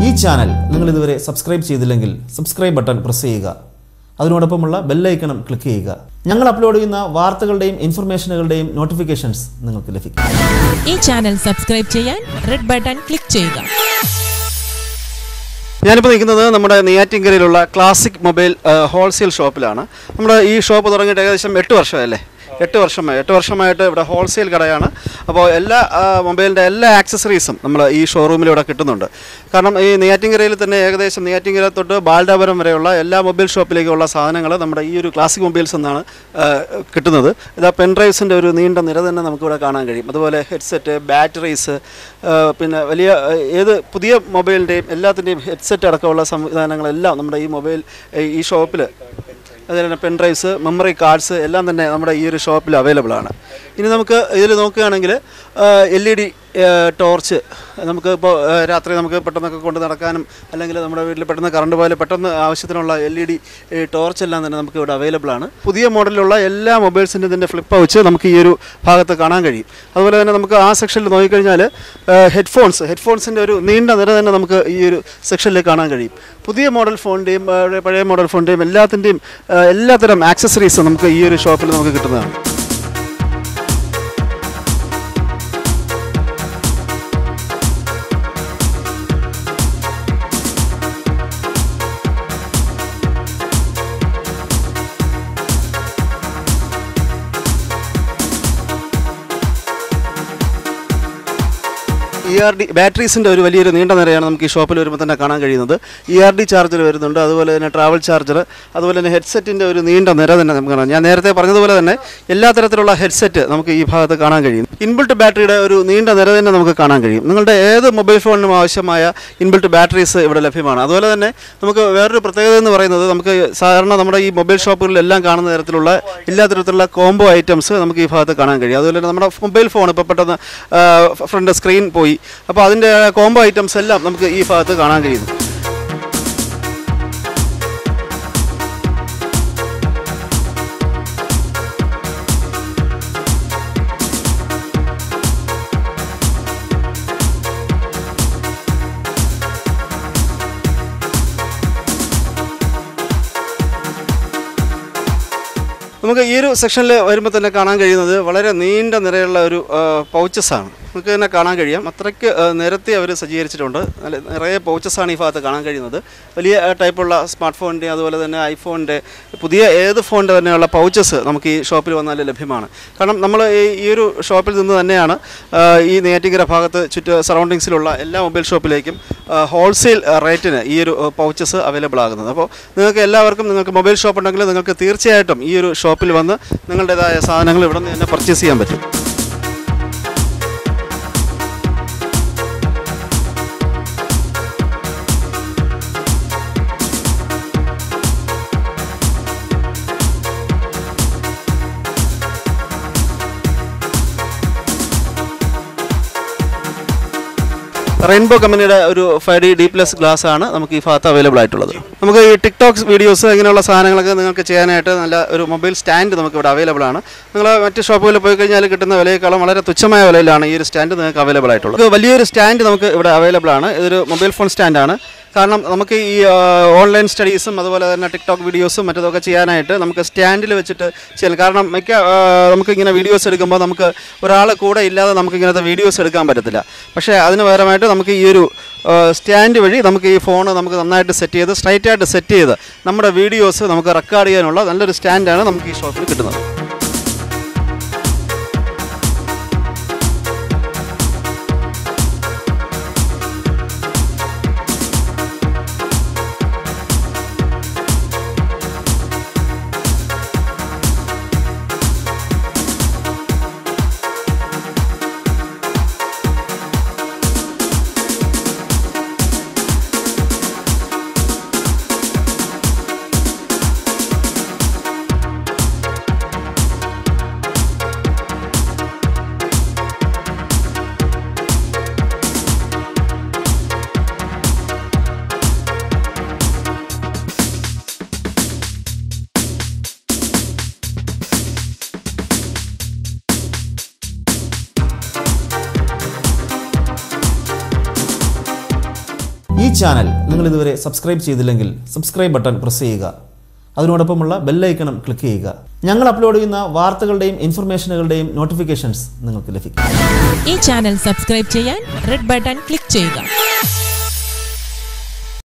ഈ ചാനൽ നിങ്ങൾ ഇതുവരെ സബ്സ്ക്രൈബ് ചെയ്തില്ലെങ്കിൽ സബ്സ്ക്രൈബ് ബട്ടൺ പ്രസ് ചെയ്യുക അതിനോടൊപ്പമുള്ള ബെല്ലൈക്കണം ക്ലിക്ക് ചെയ്യുക ഞങ്ങൾ അപ്ലോഡ് ചെയ്യുന്ന വാർത്തകളുടെയും ഇൻഫർമേഷനുകളുടെയും നോട്ടിഫിക്കേഷൻസ് നിങ്ങൾക്ക് ലഭിക്കും ഈ ചാനൽ സബ്സ്ക്രൈബ് ചെയ്യാൻ റെഡ് ബട്ടൺ ക്ലിക്ക് ചെയ്യുക ഞാനിപ്പോൾ നിൽക്കുന്നത് നമ്മുടെ നെയ്യാറ്റിൻകരയിലുള്ള ക്ലാസിക് മൊബൈൽ ഹോൾസെയിൽ ഷോപ്പിലാണ് നമ്മുടെ ഈ ഷോപ്പ് തുടങ്ങിയിട്ട് ഏകദേശം എട്ട് വർഷമല്ലേ എട്ട് വർഷമായി എട്ട് വർഷമായിട്ട് ഇവിടെ ഹോൾസെയിൽ കടയാണ് അപ്പോൾ എല്ലാ മൊബൈലിൻ്റെ എല്ലാ ആക്സസറീസും നമ്മൾ ഈ ഷോറൂമിൽ ഇവിടെ കിട്ടുന്നുണ്ട് കാരണം ഈ നെയ്യാറ്റിൻകരയിൽ തന്നെ ഏകദേശം നെയ്യാറ്റിൻകര തൊട്ട് ബാൽഡാപുരം വരെയുള്ള എല്ലാ മൊബൈൽ ഷോപ്പിലേക്കുള്ള സാധനങ്ങൾ നമ്മുടെ ഈ ഒരു ക്ലാസിക് മൊബൈൽസ് എന്നാണ് ആ, കിട്ടുന്നത് ഇതാ പെൻഡ്രൈവ്സിൻ്റെ ഒരു നീണ്ട നിര തന്നെ നമുക്കിവിടെ കാണാൻ കഴിയും അതുപോലെ ഹെഡ്സെറ്റ് ബാറ്ററീസ് പിന്നെ വലിയ ആ, ഏത് പുതിയ മൊബൈലിൻ്റെയും എല്ലാത്തിൻ്റെയും ഹെഡ്സെറ്റ് അടക്കമുള്ള സംവിധാനങ്ങളെല്ലാം നമ്മുടെ ഈ മൊബൈൽ ഈ ഷോപ്പിൽ അതുപോലെ തന്നെ പെൻഡ്രൈവ്സ് മെമ്മറി കാർഡ്സ് എല്ലാം തന്നെ നമ്മുടെ ഈ ഒരു ഷോപ്പിൽ അവൈലബിൾ ആണ് ഇനി നമുക്ക് ഇതിൽ നോക്കുകയാണെങ്കിൽ എൽ ഇ ഡി ടോർച്ച് നമുക്ക് ഇപ്പോൾ രാത്രി നമുക്ക് പെട്ടെന്നൊക്കെ കൊണ്ട് നടക്കാനും അല്ലെങ്കിൽ നമ്മുടെ വീട്ടിൽ പെട്ടെന്ന് കറണ്ട് പോയാൽ പെട്ടെന്ന് ആവശ്യത്തിനുള്ള എൽ ഇ ഡി ടോർച്ച് എല്ലാം തന്നെ നമുക്ക് ഇവിടെ അവൈലബിൾ ആണ് പുതിയ മോഡലിലുള്ള എല്ലാ മൊബൈൽസിൻ്റെ ഇതിൻ്റെ ഫ്ലിപ്പ് വെച്ച് നമുക്ക് ഈ ഒരു ഭാഗത്ത് കാണാൻ കഴിയും അതുപോലെ തന്നെ നമുക്ക് ആ സെക്ഷനിൽ നോക്കിക്കഴിഞ്ഞാൽ ഹെഡ്ഫോൺസ് ഹെഡ്ഫോൺസിൻ്റെ ഒരു നീണ്ട നിര തന്നെ നമുക്ക് ഈ ഒരു സെക്ഷനിൽ കാണാൻ കഴിയും പുതിയ മോഡൽ ഫോണിൻ്റെയും പഴയ മോഡൽ ഫോണിൻ്റെയും എല്ലാത്തിൻ്റെയും എല്ലാത്തരം ആക്സസറീസും നമുക്ക് ഈ ഒരു ഷോപ്പിൽ നമുക്ക് കിട്ടുന്നതാണ് ഇ ആർ ഡി ബാറ്ററീസിൻ്റെ ഒരു വലിയൊരു നീണ്ട നിരയാണ് നമുക്ക് ഈ ഷോപ്പിൽ വരുമ്പോൾ തന്നെ കാണാൻ കഴിയുന്നത് ഇ ആർ ഡി ചാർജർ വരുന്നുണ്ട് അതുപോലെ തന്നെ ട്രാവൽ ചാർജർ അതുപോലെ തന്നെ ഹെഡ്സെറ്റിൻ്റെ ഒരു നീണ്ട നിര തന്നെ നമുക്ക് കാണാം ഞാൻ നേരത്തെ പറഞ്ഞതുപോലെ തന്നെ എല്ലാ തരത്തിലുള്ള ഹെഡ്സെറ്റ് നമുക്ക് ഈ ഭാഗത്ത് കാണാൻ കഴിയും ഇൻബിൾട്ട് ബാറ്ററിയുടെ ഒരു നീണ്ട നിര തന്നെ നമുക്ക് കാണാൻ കഴിയും നിങ്ങളുടെ ഏത് മൊബൈൽ ഫോണിനും ആവശ്യമായ ഇൻബിൾട്ട് ബാറ്ററീസ് ഇവിടെ ലഭ്യമാണ് അതുപോലെ തന്നെ നമുക്ക് വേറൊരു പ്രത്യേകത എന്ന് പറയുന്നത് നമുക്ക് സാധാരണ നമ്മുടെ ഈ മൊബൈൽ ഷോപ്പുകളിലെല്ലാം കാണുന്ന തരത്തിലുള്ള എല്ലാ തരത്തിലുള്ള കോംബോ ഐറ്റംസ് നമുക്ക് ഈ ഭാഗത്ത് കാണാൻ കഴിയും അതുപോലെ തന്നെ നമ്മുടെ മൊബൈൽ ഫോൺ ഇപ്പോൾ പെട്ടെന്ന് ഫ്രണ്ട് സ്ക്രീൻ പോയി അപ്പോൾ അതിൻ്റെ കോംബോ ഐറ്റംസ് എല്ലാം നമുക്ക് ഈ ഭാഗത്ത് കാണാൻ കഴിയുന്നു നമുക്ക് ഈ ഒരു സെക്ഷനിൽ വരുമ്പോൾ തന്നെ കാണാൻ കഴിയുന്നത് വളരെ നീണ്ട നിരയുള്ള ഒരു പൗച്ചസ് ആണ് നമുക്ക് തന്നെ കാണാൻ കഴിയാം അത്രയ്ക്ക് ആ, നിരത്തി അവർ സജ്ജീകരിച്ചിട്ടുണ്ട് നല്ല നിറയെ pouches ആണ് ഈ ഭാഗത്ത് കാണാൻ കഴിയുന്നത് വലിയ ആ, ടൈപ്പുള്ള സ്മാർട്ട് ഫോണിൻ്റെ അതുപോലെ തന്നെ ഐഫോണിൻ്റെ പുതിയ ഏത് ഫോണിൻ്റെ തന്നെയുള്ള പൗച്ചസ് നമുക്ക് ഈ ഷോപ്പിൽ വന്നാൽ ലഭ്യമാണ് കാരണം നമ്മൾ ഈ ഈ ഒരു ഷോപ്പിൽ നിന്ന് തന്നെയാണ് ആ, ഈ നെയ്യാറ്റിങ്കര ഭാഗത്ത് ചുറ്റ് സറൗണ്ടിങ്സിലുള്ള എല്ലാ മൊബൈൽ ഷോപ്പിലേക്കും ഹോൾസെയിൽ റേറ്റിന് ഈ ഒരു പൗച്ചസ് അവൈലബിൾ ആകുന്നത് അപ്പോൾ നിങ്ങൾക്ക് എല്ലാവർക്കും നിങ്ങൾക്ക് മൊബൈൽ ഷോപ്പ് ഉണ്ടെങ്കിൽ നിങ്ങൾക്ക് തീർച്ചയായിട്ടും ഈ ഒരു ഷോപ്പിൽ വന്ന് നിങ്ങളുടേതായ സാധനങ്ങൾ ഇവിടെ നിന്ന് തന്നെ പർച്ചേസ് ചെയ്യാൻ പറ്റും റെയിൻബോ കമ്പനിയുടെ ഒരു five D D plus glass ആണ് നമുക്ക് ഈ ഭാഗത്ത് അവൈലബിൾ ആയിട്ടുള്ളത് നമുക്ക് ഈ ടിക്ടോക്സ് വീഡിയോസ് ഇങ്ങനെയുള്ള സാധനങ്ങളൊക്കെ നിങ്ങൾക്ക് ചെയ്യാനായിട്ട് നല്ല ഒരു മൊബൈൽ സ്റ്റാൻഡ് നമുക്ക് ഇവിടെ അവൈലബിൾ ആണ് നിങ്ങൾ മറ്റ് ഷോപ്പുകളിൽ പോയി കഴിഞ്ഞാൽ കിട്ടുന്ന വിലയേക്കാളും വളരെ തുച്ഛമായ വിലയിലാണ് ഈ ഒരു സ്റ്റാൻഡ് നിങ്ങൾക്ക് അവൈലബിൾ ആയിട്ടുള്ളത് ഇത് വലിയൊരു സ്റ്റാൻഡ് നമുക്ക് ഇവിടെ അവൈലബിൾ ആണ് ഇതൊരു മൊബൈൽ ഫോൺ സ്റ്റാൻഡാണ് കാരണം നമുക്ക് ഈ ആ, ഓൺലൈൻ സ്റ്റഡീസും അതുപോലെ തന്നെ ടിക്ടോക്ക് വീഡിയോസും മറ്റതൊക്കെ ചെയ്യാനായിട്ട് നമുക്ക് സ്റ്റാൻഡിൽ വെച്ചിട്ട് ചെയ്യാം കാരണം മിക്ക ആ, നമുക്ക് ഇങ്ങനെ വീഡിയോസ് എടുക്കുമ്പോൾ നമുക്ക് ഒരാൾ കൂടെ ഇല്ലാതെ നമുക്ക് ഇങ്ങനത്തെ വീഡിയോസ് എടുക്കാൻ പറ്റത്തില്ല പക്ഷേ അതിന് പകരമായിട്ട് നമുക്ക് ഈ ഒരു ആ, സ്റ്റാൻഡ് വഴി നമുക്ക് ഈ ഫോൺ നമുക്ക് നന്നായിട്ട് സെറ്റ് ചെയ്ത് സ്ട്രൈറ്റ് ആയിട്ട് സെറ്റ് ചെയ്ത് നമ്മുടെ വീഡിയോസ് നമുക്ക് റെക്കോർഡ് ചെയ്യാനുള്ള നല്ലൊരു സ്റ്റാൻഡാണ് നമുക്ക് ഈ ഷോപ്പിൽ കിട്ടുന്നത് ചാനൽ നിങ്ങൾ ഇതുവരെ സബ്സ്ക്രൈബ് ചെയ്തില്ലെങ്കിൽ സബ്സ്ക്രൈബ് ബട്ടൺ പ്രസ് ചെയ്യുക അതിനോടൊപ്പമുള്ള ബെല്ലൈക്കണം ക്ലിക്ക് ചെയ്യുക ഞങ്ങൾ അപ്ലോഡ് ചെയ്യുന്ന വാർത്തകളുടെയും ഇൻഫർമേഷനുകളുടെയും നോട്ടിഫിക്കേഷൻസ് നിങ്ങൾക്ക് ലഭിക്കും ഈ ചാനൽ സബ്സ്ക്രൈബ് ചെയ്യാൻ റെഡ് ബട്ടൺ ക്ലിക്ക് ചെയ്യുക